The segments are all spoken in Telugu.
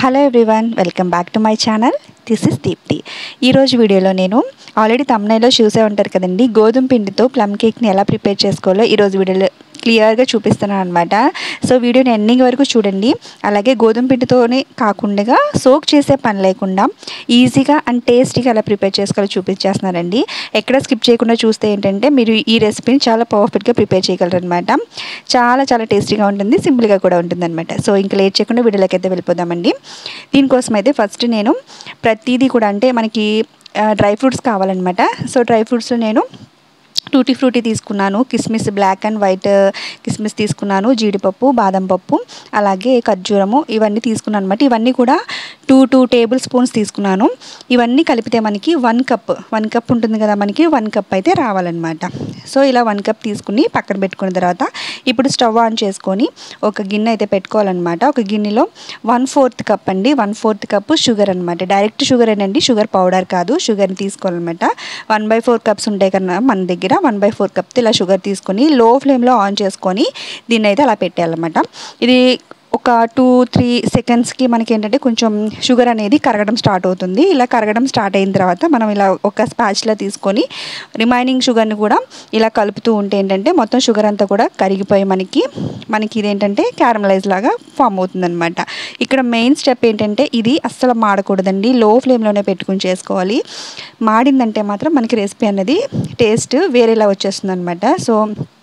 hello everyone welcome back to my channel this is Deepthi ఈరోజు వీడియోలో నేను ఆల్రెడీ తమ్నైలో చూసే ఉంటారు కదండి గోధుమ పిండితో ప్లమ్ కేక్ని ఎలా ప్రిపేర్ చేసుకోవాలో ఈరోజు వీడియోలో క్లియర్గా చూపిస్తున్నాను అనమాట సో వీడియోని ఎండింగ్ వరకు చూడండి అలాగే గోధుమ పిండితోనే కాకుండా సోక్ చేసే పని లేకుండా ఈజీగా అండ్ టేస్టీగా ఎలా ప్రిపేర్ చేసుకోవాలో చూపించేస్తున్నానండి ఎక్కడ స్కిప్ చేయకుండా చూస్తే ఏంటంటే మీరు ఈ రెసిపీని చాలా పర్ఫెక్ట్గా ప్రిపేర్ చేయగలరు అనమాట చాలా చాలా టేస్టీగా ఉంటుంది సింపుల్గా కూడా ఉంటుంది అనమాట సో ఇంకా లేట్ చేయకుండా వీడియోలోకి అయితే వెళ్ళిపోదామండి దీనికోసం అయితే ఫస్ట్ నేను ప్రతిదీ కూడా అంటే మనకి డ్రై ఫ్రూట్స్ కావాలన్నమాట సో డ్రై ఫ్రూట్స్లో నేను టూటీ ఫ్రూటీ తీసుకున్నాను కిస్మిస్ బ్లాక్ అండ్ వైట్ కిస్మిస్ తీసుకున్నాను జీడిపప్పు బాదం పప్పు అలాగే ఖర్జూరము ఇవన్నీ తీసుకున్నాను అనమాట ఇవన్నీ కూడా టూ టూ టేబుల్ స్పూన్స్ తీసుకున్నాను ఇవన్నీ కలిపితే మనకి వన్ కప్ వన్ కప్ ఉంటుంది కదా మనకి వన్ కప్ అయితే రావాలన్నమాట సో ఇలా వన్ కప్ తీసుకుని పక్కన పెట్టుకున్న తర్వాత ఇప్పుడు స్టవ్ ఆన్ చేసుకొని ఒక గిన్నె అయితే పెట్టుకోవాలన్నమాట ఒక గిన్నెలో వన్ ఫోర్త్ కప్ అండి వన్ ఫోర్త్ కప్ షుగర్ అనమాట డైరెక్ట్ షుగర్ ఏనండి షుగర్ పౌడర్ కాదు షుగర్ని తీసుకోవాలన్నమాట వన్ బై ఫోర్ కప్స్ ఉంటాయి కన్నా మన దగ్గర వన్ బై ఫోర్ కప్ ఇలా షుగర్ తీసుకొని లో ఫ్లేమ్లో ఆన్ చేసుకొని దీన్ని అయితే అలా పెట్టేయాలన్నమాట ఇది ఒక టూ త్రీ సెకండ్స్కి మనకి ఏంటంటే కొంచెం షుగర్ అనేది కరగడం స్టార్ట్ అవుతుంది ఇలా కరగడం స్టార్ట్ అయిన తర్వాత మనం ఇలా ఒక స్పాచ్లా తీసుకొని రిమైనింగ్ షుగర్ని కూడా ఇలా కలుపుతూ ఉంటే ఏంటంటే మొత్తం షుగర్ అంతా కూడా కరిగిపోయి మనకి మనకి ఇదేంటంటే క్యారమలైజ్ లాగా ఫామ్ అవుతుందన్నమాట ఇక్కడ మెయిన్ స్టెప్ ఏంటంటే ఇది అస్సలు మాడకూడదండి లో ఫ్లేమ్లోనే పెట్టుకుని చేసుకోవాలి మాడిందంటే మాత్రం మనకి రెసిపీ అనేది టేస్ట్ వేరేలా వచ్చేస్తుంది అనమాట సో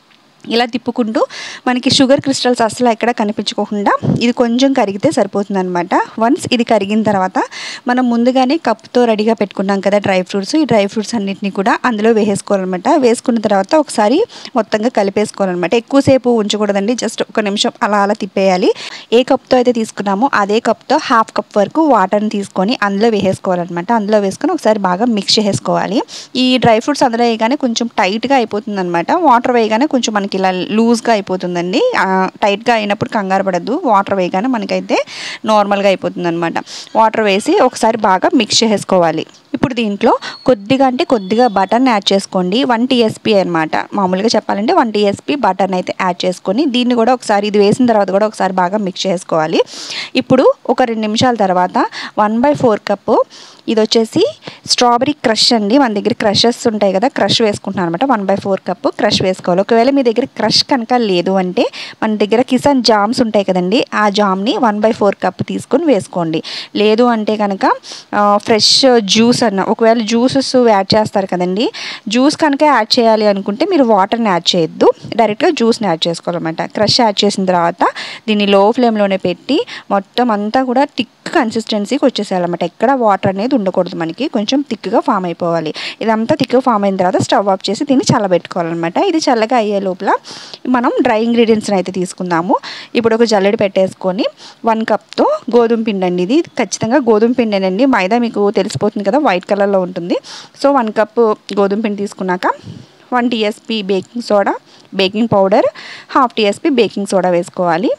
ఇలా తిప్పుకుంటూ మనకి షుగర్ క్రిస్టల్స్ అసలు ఎక్కడ కనిపించుకోకుండా ఇది కొంచెం కరిగితే సరిపోతుంది అనమాట వన్స్ ఇది కరిగిన తర్వాత మనం ముందుగానే కప్తో రెడీగా పెట్టుకున్నాం కదా డ్రై ఫ్రూట్స్ ఈ డ్రై ఫ్రూట్స్ అన్నిటిని కూడా అందులో వేసేసుకోవాలన్నమాట వేసుకున్న తర్వాత ఒకసారి మొత్తంగా కలిపేసుకోవాలన్నమాట ఎక్కువసేపు ఉంచకూడదండి జస్ట్ ఒక నిమిషం అలా అలా తిప్పేయాలి ఏ కప్తో అయితే తీసుకున్నామో అదే కప్తో హాఫ్ కప్ వరకు వాటర్ని తీసుకొని అందులో వేసేసుకోవాలన్నమాట అందులో వేసుకొని ఒకసారి బాగా మిక్స్ చేసుకోవాలి ఈ డ్రై ఫ్రూట్స్ అందులో వేయగానే కొంచెం టైట్గా అయిపోతుంది అనమాట వాటర్ వేయగానే కొంచెం మనకి ఇలా లూజ్గా అయిపోతుందండి టైట్గా అయినప్పుడు కంగారు పడద్దు వాటర్ వేయగానే మనకైతే నార్మల్గా అయిపోతుంది అనమాట వాటర్ వేసి ఒకసారి బాగా మిక్స్ చేసుకోవాలి ఇప్పుడు దీంట్లో కొద్దిగా అంటే కొద్దిగా బటర్ని యాడ్ చేసుకోండి వన్ టీఎస్పీ అనమాట మామూలుగా చెప్పాలంటే వన్ టీఎస్పీ బటర్ని అయితే యాడ్ చేసుకొని దీన్ని కూడా ఒకసారి ఇది వేసిన తర్వాత కూడా ఒకసారి బాగా మిక్స్ చేసుకోవాలి ఇప్పుడు ఒక రెండు నిమిషాల తర్వాత వన్ బై ఫోర్ కప్పు ఇది వచ్చేసి స్ట్రాబెరీ క్రష్ అండి మన దగ్గర క్రషెస్ ఉంటాయి కదా క్రష్ వేసుకుంటున్నాను అనమాట one by four cup crush వేసుకోవాలి ఒకవేళ మీ దగ్గర క్రష్ కనుక లేదు అంటే మన దగ్గర కిసాన్ జామ్స్ ఉంటాయి కదండి ఆ జామ్ని వన్ బై ఫోర్ కప్ తీసుకొని వేసుకోండి లేదు అంటే కనుక ఫ్రెష్ జ్యూస్ అన్న ఒకవేళ జ్యూసెస్ యాడ్ చేస్తారు కదండి జ్యూస్ కనుక యాడ్ చేయాలి అనుకుంటే మీరు వాటర్ని యాడ్ చేయొద్దు డైరెక్ట్గా జ్యూస్ని యాడ్ చేసుకోవాలన్నమాట క్రష్ యాడ్ చేసిన తర్వాత దీన్ని లో ఫ్లేమ్లోనే పెట్టి మొత్తం అంతా కూడా టిక్ కన్సిస్టెన్సీకి వచ్చేసేయాలన్నమాట ఎక్కడ వాటర్ అనేది ఉండకూడదు మనకి కొంచెం థిక్గా ఫామ్ అయిపోవాలి ఇదంతా థిక్గా ఫామ్ అయిన తర్వాత స్టవ్ ఆఫ్ చేసి దీన్ని చల్లబెట్టుకోవాలన్నమాట ఇది చల్లగా అయ్యే లోపల మనం డ్రై ఇంగ్రీడియంట్స్ని అయితే తీసుకుందాము ఇప్పుడు ఒక జల్లెడ పెట్టేసుకొని వన్ కప్తో గోధుమ పిండి అండి ఇది ఖచ్చితంగా గోధుమ పిండేనండి మైదా మీకు తెలిసిపోతుంది కదా వైట్ కలర్లో ఉంటుంది సో వన్ కప్ గోధుమ పిండి తీసుకున్నాక one TSP baking soda baking powder half TSP baking soda వేసుకోవాలి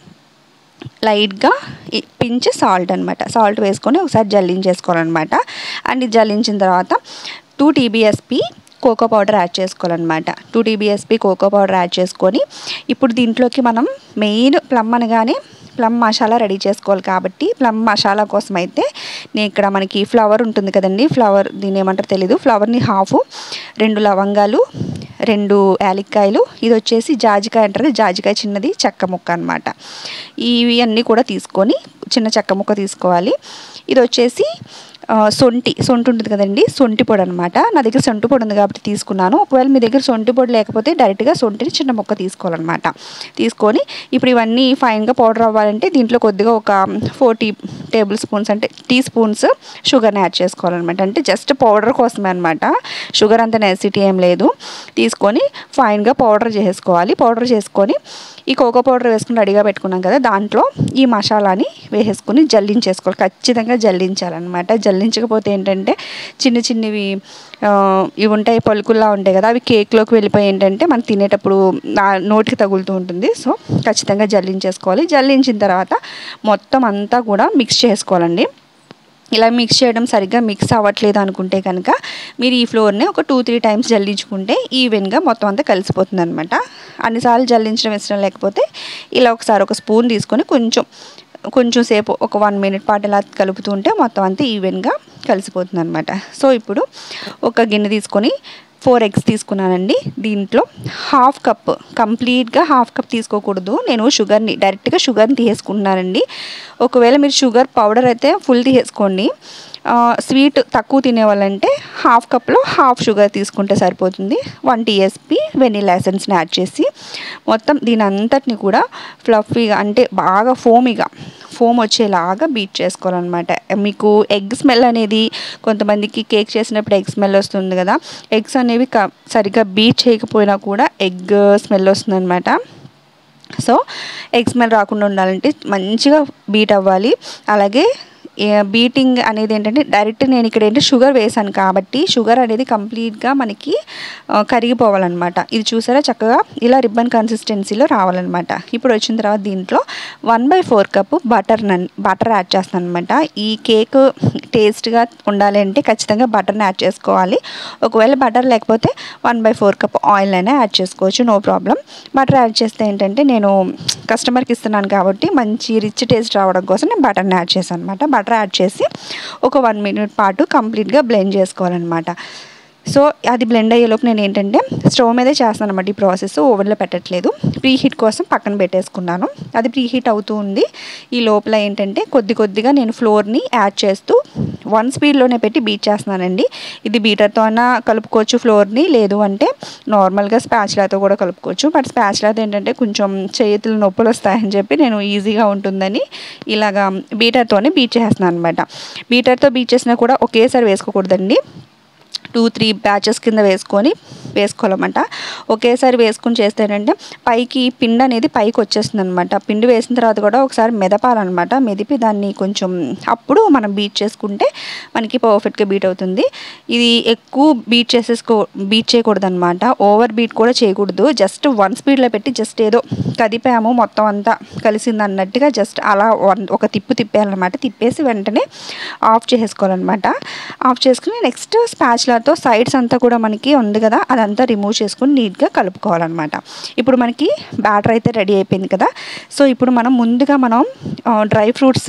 లైట్గా పించ్ సాల్ట్ అనమాట సాల్ట్ వేసుకొని ఒకసారి జల్లించేసుకోవాలన్నమాట అండ్ ఇది జల్లించిన తర్వాత two TBSP cocoa powder add చేసుకోవాలన్నమాట two TBSP cocoa powder add చేసుకొని ఇప్పుడు దీంట్లోకి మనం మెయిన్ ప్లమ్ అనగానే ప్లమ్ మసాలా రెడీ చేసుకోవాలి కాబట్టి ప్లమ్ మసాలా కోసం అయితే నేను ఇక్కడ మనకి ఫ్లవర్ ఉంటుంది కదండి ఫ్లవర్ దీని ఏమంటారు తెలీదు ఫ్లవర్ని హాఫ్ రెండు లవంగాలు రెండు యాలక్కాయలు ఇది వచ్చేసి జాజికాయ అంటారు జాజికాయ చిన్నది చెక్క ముక్క అనమాట ఇవి అన్నీ కూడా తీసుకొని చిన్న చెక్క ముక్క తీసుకోవాలి ఇది వచ్చేసి సొంటి సొంటి ఉంటుంది కదండి సొంటి పొడి అనమాట నా దగ్గర సొంటి పొడి ఉంది కాబట్టి తీసుకున్నాను ఒకవేళ మీ దగ్గర సొంటి పొడి లేకపోతే డైరెక్ట్గా సొంటిని చిన్న మొక్క తీసుకోవాలన్నమాట తీసుకొని ఇప్పుడు ఇవన్నీ ఫైన్గా పౌడర్ అవ్వాలంటే దీంట్లో కొద్దిగా ఒక ఫోర్ టీ టేబుల్ స్పూన్స్ అంటే టీ స్పూన్స్ షుగర్ని యాడ్ చేసుకోవాలన్నమాట అంటే జస్ట్ పౌడర్ కోసమే అనమాట షుగర్ అంత నెసిటీ ఏం లేదు తీసుకొని ఫైన్గా పౌడర్ చేసుకోవాలి పౌడర్ చేసుకొని ఈ కోకో పౌడర్ వేసుకుని రెడీగా పెట్టుకున్నాం కదా దాంట్లో ఈ మసాలాని వేసేసుకొని జల్లించేసుకోవాలి ఖచ్చితంగా జల్లించాలన్నమాట జల్లించకపోతే ఏంటంటే చిన్న చిన్నవి ఇవి ఉంటాయి పలుకుల్లా ఉంటాయి కదా అవి కేక్లోకి వెళ్ళిపోయి ఏంటంటే మనం తినేటప్పుడు నోటికి తగులుతూ ఉంటుంది సో ఖచ్చితంగా జల్లించేసుకోవాలి జల్లించిన తర్వాత మొత్తం అంతా కూడా మిక్స్ చేసుకోవాలండి ఇలా మిక్స్ చేయడం సరిగ్గా మిక్స్ అవ్వట్లేదు అనుకుంటే కనుక మీరు ఈ ఫ్లోర్ని ఒక టూ త్రీ టైమ్స్ జల్లించుకుంటే ఈవెన్గా మొత్తం అంతా కలిసిపోతుంది అనమాట అన్నిసార్లు జల్లించడం ఇష్టం లేకపోతే ఇలా ఒకసారి ఒక స్పూన్ తీసుకొని కొంచెం కొంచెం సేపు ఒక వన్ మినిట్ పాటు ఇలా కలుపుతూ ఉంటే మొత్తం అంతా ఈవెన్గా కలిసిపోతుంది అనమాట సో ఇప్పుడు ఒక గిన్నె తీసుకొని ఫోర్ ఎగ్స్ తీసుకున్నానండి దీంట్లో హాఫ్ కప్ కంప్లీట్గా హాఫ్ కప్ తీసుకోకూడదు నేను షుగర్ని డైరెక్ట్గా షుగర్ని తీసేసుకుంటున్నానండి ఒకవేళ మీరు షుగర్ పౌడర్ అయితే ఫుల్ తీసేసుకోండి స్వీట్ తక్కువ తినే వాళ్ళంటే హాఫ్ కప్లో హాఫ్ షుగర్ తీసుకుంటే సరిపోతుంది వన్ టీఎస్పీ వెనీలా ఎసెన్స్ని యాడ్ చేసి మొత్తం దీని అంతటిని కూడా ఫ్లఫీగా అంటే బాగా ఫోమీగా ఫోమ్ వచ్చేలాగా బీట్ చేసుకోవాలన్నమాట మీకు ఎగ్ స్మెల్ అనేది కొంతమందికి కేక్ చేసినప్పుడు ఎగ్ స్మెల్ వస్తుంది కదా ఎగ్స్ అనేవి క సరిగ్గా బీట్ చేయకపోయినా కూడా ఎగ్ స్మెల్ వస్తుందన్నమాట సో ఎగ్ స్మెల్ రాకుండా ఉండాలంటే మంచిగా బీట్ అవ్వాలి అలాగే బీటింగ్ అనేది ఏంటంటే డైరెక్ట్ నేను ఇక్కడ ఏంటంటే షుగర్ వేసాను కాబట్టి షుగర్ అనేది కంప్లీట్గా మనకి కరిగిపోవాలన్నమాట ఇది చూసారా చక్కగా ఇలా రిబ్బన్ కన్సిస్టెన్సీలో రావాలన్నమాట ఇప్పుడు వచ్చిన తర్వాత దీంట్లో one by four cup butter butter add చేస్తాను అనమాట ఈ కేక్ టేస్ట్గా ఉండాలి అంటే ఖచ్చితంగా బటర్ని యాడ్ చేసుకోవాలి ఒకవేళ బటర్ లేకపోతే one by four cup oil అయినా యాడ్ చేసుకోవచ్చు నో ప్రాబ్లం బటర్ యాడ్ చేస్తే ఏంటంటే నేను కస్టమర్కి ఇస్తున్నాను కాబట్టి మంచి రిచ్ టేస్ట్ రావడం కోసం నేను బటర్ని యాడ్ చేశాను అనమాట బటర్ యాడ్ చేసి ఒక వన్ మినిట్ పాటు కంప్లీట్గా బ్లెండ్ చేసుకోవాలన్నమాట సో అది బ్లెండ్ అయ్యేలోపు నేను ఏంటంటే స్టవ్ మీదే చేస్తాను అనమాట ఈ ప్రాసెస్ ఓవెన్లో పెట్టట్లేదు ప్రీ హీట్ కోసం పక్కన పెట్టేసుకున్నాను అది ప్రీ హీట్ అవుతూ ఉంది ఈ లోపల ఏంటంటే కొద్ది కొద్దిగా నేను ఫ్లోర్ని యాడ్ చేస్తూ వన్ స్పీడ్లోనే పెట్టి బీట్ చేస్తున్నానండి ఇది బీటర్తో అయినా కలుపుకోవచ్చు ఫ్లోర్ని లేదు అంటే నార్మల్గా స్పాచ్లాతో కూడా కలుపుకోవచ్చు బట్ స్పాచ్లాతో ఏంటంటే కొంచెం చేతులు నొప్పులు వస్తాయని చెప్పి నేను ఈజీగా ఉంటుందని ఇలాగా బీటర్తోనే బీట్ చేస్తున్నాను అనమాట బీటర్తో బీట్ చేసినా కూడా ఒకేసారి వేసుకోకూడదండి టూ త్రీ బ్యాచెస్ కింద వేసుకొని వేసుకోవాలన్నమాట ఒకేసారి వేసుకుని చేస్తేనంటే పైకి పిండి అనేది పైకి వచ్చేస్తుంది అనమాట పిండి వేసిన తర్వాత కూడా ఒకసారి మెదపాలన్నమాట మెదిపి దాన్ని కొంచెం అప్పుడు మనం బీట్ చేసుకుంటే మనకి పర్ఫెక్ట్గా బీట్ అవుతుంది ఇది ఎక్కువ బీట్ చేసేసుకో బీట్ చేయకూడదు అనమాట ఓవర్ బీట్ కూడా చేయకూడదు జస్ట్ వన్ స్పీడ్లో పెట్టి జస్ట్ ఏదో కదిపాము మొత్తం అంతా కలిసింది అన్నట్టుగా జస్ట్ అలా వన్ ఒక తిప్పు తిప్పేయాలన్నమాట తిప్పేసి వెంటనే ఆఫ్ చేసుకోవాలన్నమాట ఆఫ్ చేసుకుని నెక్స్ట్ స్పాచ్లతో సైడ్స్ అంతా కూడా మనకి ఉంది కదా అదంతా రిమూవ్ చేసుకుని నీట్గా కలుపుకోవాలన్నమాట ఇప్పుడు మనకి బ్యాటర్ అయితే రెడీ అయిపోయింది కదా సో ఇప్పుడు మనం ముందుగా మనం డ్రై ఫ్రూట్స్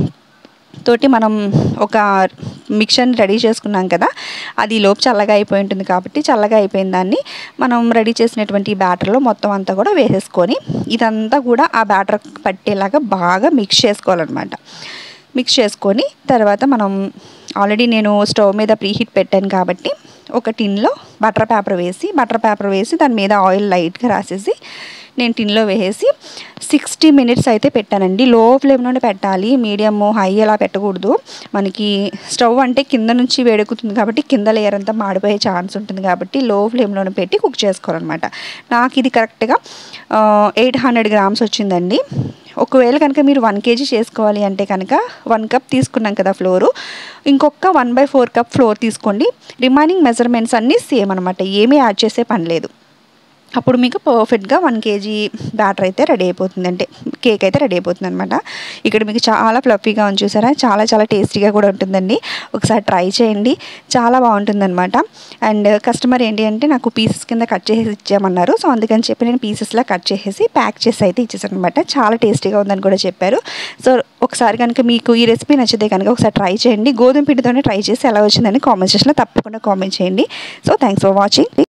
తోటి మనం ఒక మిక్చర్ని రెడీ చేసుకున్నాం కదా అది లోపు చల్లగా అయిపోయి ఉంటుంది కాబట్టి చల్లగా అయిపోయిన దాన్ని మనం రెడీ చేసినటువంటి బ్యాటర్లో మొత్తం అంతా కూడా వేసేసుకొని ఇదంతా కూడా ఆ బ్యాటర్ పట్టేలాగా బాగా మిక్స్ చేసుకోవాలన్నమాట మిక్స్ చేసుకొని తర్వాత మనం ఆల్రెడీ నేను స్టవ్ మీద ప్రీహీట్ పెట్టాను కాబట్టి ఒక టిన్లో బటర్ పేపర్ వేసి బటర్ పేపర్ వేసి దాని మీద ఆయిల్ లైట్గా రాసేసి నేను టిన్లో వేసేసి సిక్స్టీ మినిట్స్ అయితే పెట్టానండి లో ఫ్లేమ్లోనే పెట్టాలి మీడియం హై అలా పెట్టకూడదు మనకి స్టవ్ అంటే కింద నుంచి వేడెక్కుతుంది కాబట్టి కింద లేయర్ అంతా మాడిపోయే ఛాన్స్ ఉంటుంది కాబట్టి లో ఫ్లేమ్లోనే పెట్టి కుక్ చేసుకోవాలన్నమాట నాకు ఇది కరెక్ట్గా ఎయిట్ హండ్రెడ్ గ్రామ్స్ వచ్చిందండి ఒకవేళ కనుక మీరు వన్ కేజీ చేసుకోవాలి అంటే కనుక వన్ కప్ తీసుకున్నాం కదా ఫ్లోరు ఇంకొక one by four cup flour తీసుకోండి రిమైనింగ్ మెజర్మెంట్స్ అన్నీ సేమ్ అనమాట ఏమీ యాడ్ చేసే పని లేదు అప్పుడు మీకు పర్ఫెక్ట్గా వన్ కేజీ బ్యాటర్ అయితే రెడీ అయిపోతుంది అంటే కేక్ అయితే రెడీ అయిపోతుంది అనమాట ఇక్కడ మీకు చాలా ఫ్లఫీగా ఉంది చూసారా చాలా చాలా టేస్టీగా కూడా ఉంటుందండి ఒకసారి ట్రై చేయండి చాలా బాగుంటుంది అనమాట అండ్ కస్టమర్ ఏంటి అంటే నాకు పీసెస్ కింద కట్ చేసి ఇచ్చామన్నారు సో అందుకని చెప్పి నేను పీసెస్లా కట్ చేసేసి ప్యాక్ చేసి అయితే ఇచ్చేసాను అనమాట చాలా టేస్టీగా ఉందని కూడా చెప్పారు సో ఒకసారి కనుక మీకు ఈ రెసిపీ నచ్చితే కనుక ఒకసారి ట్రై చేయండి గోధుమ పిండితోనే ట్రై చేసి ఎలా వచ్చిందని కామెంట్ సెక్షన్లో తప్పకుండా కామెంట్ చేయండి సో థ్యాంక్స్ ఫర్ వాచింగ్